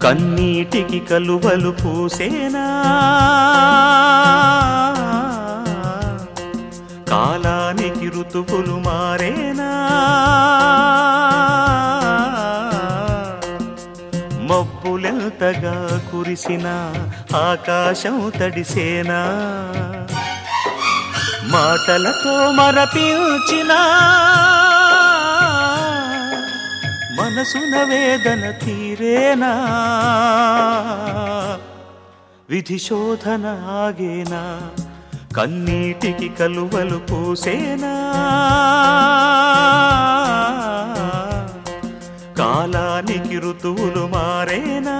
కన్నీటికి కలువలు పూసేనా కాలానికి ఋతువులు మారేనా మబ్బులెంతగా కురిసిన ఆకాశం తడిసేనా మాటలతో మరపించిన మనసున వేదన తీరేనా విధి శోధన ఆగేనా కన్నీటికి కలువలు పూసేనా కాలానికి ఋతువులు మారేనా